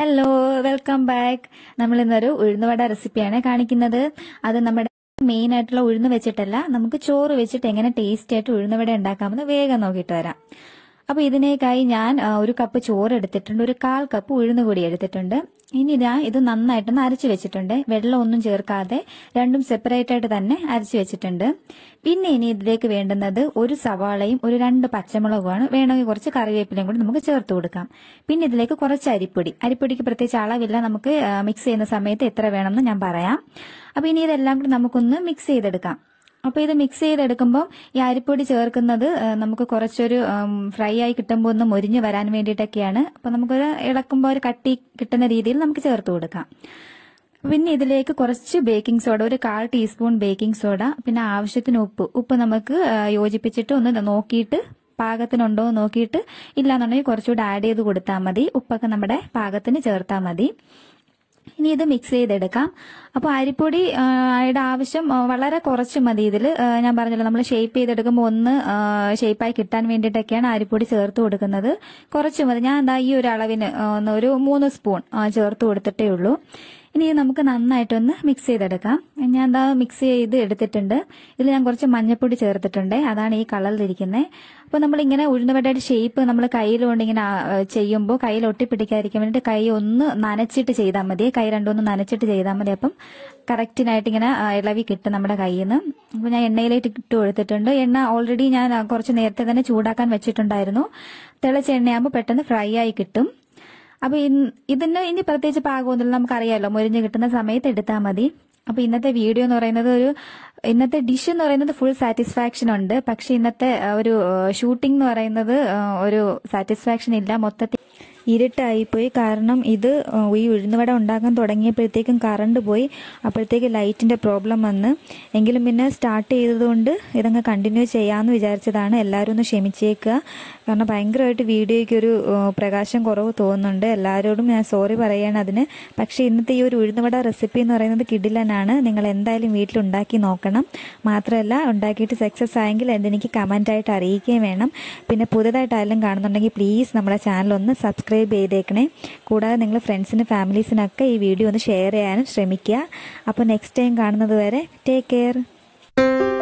hello welcome back നമ്മൾ ഇന്നൊരു ഉഴുന്നുവട റെസിപ്പിയാണ് കാണിക്കുന്നത് അത് നമ്മുടെ മെയിൻ ആയിട്ടുള്ള ഉഴുന്ന് വെച്ചിട്ടല്ല നമുക്ക് ചോറ് വെച്ചിട്ട് എങ്ങനെ ടേസ്റ്റി ആയിട്ട് ഉഴുന്നുവട ഉണ്ടാക്കാമെന്ന് വേഗം നോക്കിയിട്ട് വരാം അപ്പൊ ഇതിനേക്കായി ഞാൻ ആ, ഒരു കപ്പ് ചോറ് എടുത്തിട്ടുണ്ട് ഒരു കാൽ കപ്പ് ഉഴുന്ന് കൂടി എടുത്തിട്ടുണ്ട് ഇനി ഞാൻ ഇത് നന്നായിട്ടൊന്ന് അരച്ചു വെച്ചിട്ടുണ്ട് വെള്ളം ഒന്നും ചേർക്കാതെ രണ്ടും സെപ്പറേറ്റ് ആയിട്ട് തന്നെ അരച്ചു വെച്ചിട്ടുണ്ട് പിന്നെ ഇനി ഇതിലേക്ക് വേണ്ടുന്നത് ഒരു സവാളയും ഒരു രണ്ട് പച്ചമുളകുമാണ് വേണമെങ്കിൽ കുറച്ച് കറിവേപ്പിലയും കൂടി നമുക്ക് ചേർത്ത് കൊടുക്കാം പിന്നെ ഇതിലേക്ക് കുറച്ച് അരിപ്പൊടി അരിപ്പൊടിക്ക് പ്രത്യേകിച്ച് അളവില്ല നമുക്ക് മിക്സ് ചെയ്യുന്ന സമയത്ത് എത്ര വേണമെന്ന് ഞാൻ പറയാം അപ്പൊ ഇനി ഇതെല്ലാം കൂടി നമുക്കൊന്ന് മിക്സ് ചെയ്തെടുക്കാം അപ്പൊ ഇത് മിക്സ് ചെയ്തെടുക്കുമ്പോൾ ഈ അരിപ്പൊടി ചേർക്കുന്നത് ആ, നമുക്ക് കുറച്ചൊരു ഫ്രൈ ആയി കിട്ടുമ്പോൾ ഒന്ന് മൊരിഞ്ഞ് വരാൻ വേണ്ടിയിട്ടൊക്കെയാണ് അപ്പൊ നമുക്കൊരു ഇളക്കുമ്പോൾ ഒരു കട്ടി കിട്ടുന്ന രീതിയിൽ നമുക്ക് ചേർത്ത് കൊടുക്കാം പിന്നെ ഇതിലേക്ക് കുറച്ച് ബേക്കിംഗ് സോഡ ഒരു കാൽ ടീസ്പൂൺ ബേക്കിംഗ് സോഡ പിന്നെ ആവശ്യത്തിന് ഉപ്പ് ഉപ്പ് നമുക്ക് ആ, യോജിപ്പിച്ചിട്ട് ഒന്ന് നോക്കിയിട്ട് പാകത്തിനുണ്ടോ എന്ന് നോക്കിയിട്ട് ഇല്ലാന്നുണ്ടെങ്കിൽ കുറച്ചുകൂടി ആഡ് ചെയ്ത് കൊടുത്താൽ മതി ഉപ്പൊക്കെ നമ്മുടെ പാകത്തിന് ചേർത്താൽ മതി ഇനി ഇത് മിക്സ് ചെയ്തെടുക്കാം അപ്പോൾ അരിപ്പൊടി ആ, യുടെ ആവശ്യം ആ, വളരെ കുറച്ച് മതി ഇതിൽ ഞാൻ പറഞ്ഞല്ലോ നമ്മൾ ഷേപ്പ് ചെയ്തെടുക്കുമ്പോൾ ഒന്ന് ഷേപ്പായി കിട്ടാൻ വേണ്ടിയിട്ടൊക്കെയാണ് അരിപ്പൊടി ചേർത്ത് കൊടുക്കുന്നത് കുറച്ച് മതി ഞാൻ എന്താ ഈ ഒരു അളവിന് ആ, ഒന്ന് ഒരു മൂന്ന് സ്പൂൺ ആ, ചേർത്ത് കൊടുത്തിട്ടേ ഉള്ളൂ ഇനി ഇത് നമുക്ക് നന്നായിട്ടൊന്ന് മിക്സ് ചെയ്തെടുക്കാം ഞാൻ എന്താ മിക്സ് ചെയ്ത് എടുത്തിട്ടുണ്ട് ഇതിൽ ഞാൻ കുറച്ച് മഞ്ഞപ്പൊടി ചേർത്തിട്ടുണ്ട് അതാണ് ഈ കളറിലിരിക്കുന്നത് അപ്പോൾ നമ്മൾ ഇങ്ങനെ ഉഴുന്നുവടയുടെ ഷേപ്പ് നമ്മൾ കയ്യിലുകൊണ്ട് ഇങ്ങനെ ആ, ചെയ്യുമ്പോൾ കയ്യിൽ ഒട്ടിപ്പിടിക്കാതിരിക്കാൻ വേണ്ടിയിട്ട് കൈ ഒന്ന് നനച്ചിട്ട് ചെയ്താൽ മതി കൈ രണ്ടൊന്ന് നനച്ചിട്ട് ചെയ്താൽ മതി അപ്പം കറക്റ്റിനായിട്ട് ഇങ്ങനെ ആ, ഇളവി കിട്ടും നമ്മുടെ കയ്യിൽ നിന്ന് അപ്പോൾ ഞാൻ എണ്ണയിലേക്ക് ഇട്ട് കൊടുത്തിട്ടുണ്ട് എണ്ണ ഓൾറെഡി ഞാൻ ആ, കുറച്ച് നേരത്തെ തന്നെ ചൂടാക്കാൻ വെച്ചിട്ടുണ്ടായിരുന്നു തിളച്ച എണ്ണയാകുമ്പോൾ പെട്ടെന്ന് ഫ്രൈ ആയി കിട്ടും അപ്പൊ ഇൻ- ഇതിന് ഇനി പ്രത്യേകിച്ച് പാകമൊന്നുമില്ല നമുക്കറിയാലോ മുരിഞ്ഞ് കിട്ടുന്ന സമയത്ത് എടുത്താൽ മതി അപ്പൊ ഇന്നത്തെ വീഡിയോ എന്ന് പറയുന്നത് ഒരു ഇന്നത്തെ ഡിഷ് എന്ന് പറയുന്നത് ഫുൾ സാറ്റിസ്ഫാക്ഷൻ ഉണ്ട് പക്ഷെ ഇന്നത്തെ ആ, ഒരു ഷൂട്ടിംഗ് എന്ന് പറയുന്നത് ആ, ഒരു സാറ്റിസ്ഫാക്ഷൻ ഇല്ല മൊത്തത്തിൽ ഇരുട്ടായിപ്പോയി കാരണം ഇത് ആ, ഈ ഉഴുന്നുവട ഉണ്ടാക്കാൻ തുടങ്ങിയപ്പോഴത്തേക്കും കറണ്ട് പോയി അപ്പോഴത്തേക്ക് ലൈറ്റിന്റെ പ്രോബ്ലം വന്ന് എങ്കിലും പിന്നെ സ്റ്റാർട്ട് ചെയ്തതുകൊണ്ട് ഇതങ്ങ് കണ്ടിന്യൂ ചെയ്യാമെന്ന് വിചാരിച്ചതാണ് എല്ലാവരും ഒന്ന് ക്ഷമിച്ചേക്കുക കാരണം ഭയങ്കരമായിട്ട് വീഡിയോയ്ക്ക് ഒരു ആ, പ്രകാശം കുറവ് തോന്നുന്നുണ്ട് എല്ലാവരോടും ഞാൻ സോറി പറയാണ് അതിന് പക്ഷേ ഇന്നത്തെ ഈ ഒരു ഉഴുന്നുവട റെസിപ്പി എന്ന് പറയുന്നത് കിടിലനാണ് നിങ്ങൾ എന്തായാലും വീട്ടിൽ ഉണ്ടാക്കി നോക്കണം മാത്രമല്ല ഉണ്ടാക്കിയിട്ട് സക്സസ് ആയെങ്കിൽ അതെനിക്ക് കമൻ്റായിട്ട് അറിയിക്കുകയും വേണം പിന്നെ പുതുതായിട്ട് ആരെങ്കിലും കാണുന്നുണ്ടെങ്കിൽ പ്ലീസ് നമ്മുടെ ചാനൽ ഒന്ന് സബ്സ്ക്രൈബ് ചെയ്തേക്കണേ കൂടാതെ നിങ്ങൾ ഫ്രണ്ട്സിനും ഫാമിലീസിനൊക്കെ ഈ വീഡിയോ ഒന്ന് ഷെയർ ചെയ്യാനും ശ്രമിക്കുക അപ്പോൾ നെക്സ്റ്റ് ടൈം കാണുന്നത് വരെ ടേക്ക് കെയർ